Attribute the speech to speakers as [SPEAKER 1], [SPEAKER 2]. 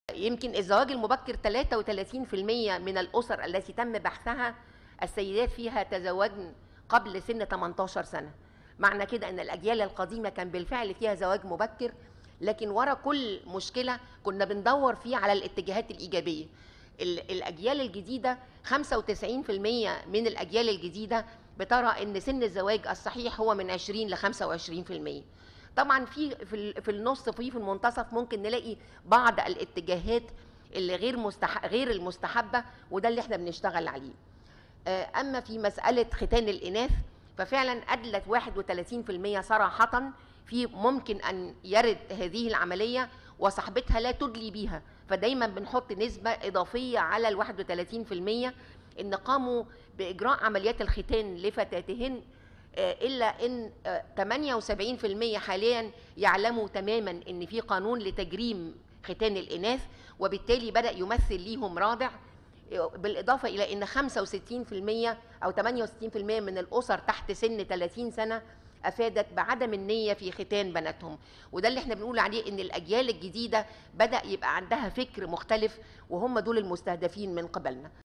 [SPEAKER 1] يمكن الزواج المبكر 33% من الأسر التي تم بحثها السيدات فيها تزوجن قبل سن 18 سنة معنى كده أن الأجيال القديمة كان بالفعل فيها زواج مبكر لكن ورا كل مشكلة كنا بندور فيه على الاتجاهات الإيجابية ال- الأجيال الجديدة 95% من الأجيال الجديدة بترى أن سن الزواج الصحيح هو من 20 ل 25% طبعا في في ال- في النص في في المنتصف ممكن نلاقي بعض الاتجاهات اللي غير مستح غير المستحبه وده اللي احنا بنشتغل عليه آه، اما في مساله ختان الاناث ففعلا ادلت 31% صراحه في ممكن ان يرد هذه العمليه وصاحبتها لا تدلي بيها فدايما بنحط نسبه اضافيه على ال 31% ان قاموا باجراء عمليات الختان لفتاتهن آه، الا ان آه، 78% حاليا يعلموا تماما ان في قانون لتجريم ختان الاناث وبالتالي بدا يمثل ليهم رادع آه، بالاضافه الى ان 65% او 68% من الاسر تحت سن 30 سنه افادت بعدم النيه في ختان بناتهم وده اللي احنا بنقول عليه ان الاجيال الجديده بدا يبقى عندها فكر مختلف وهم دول المستهدفين من قبلنا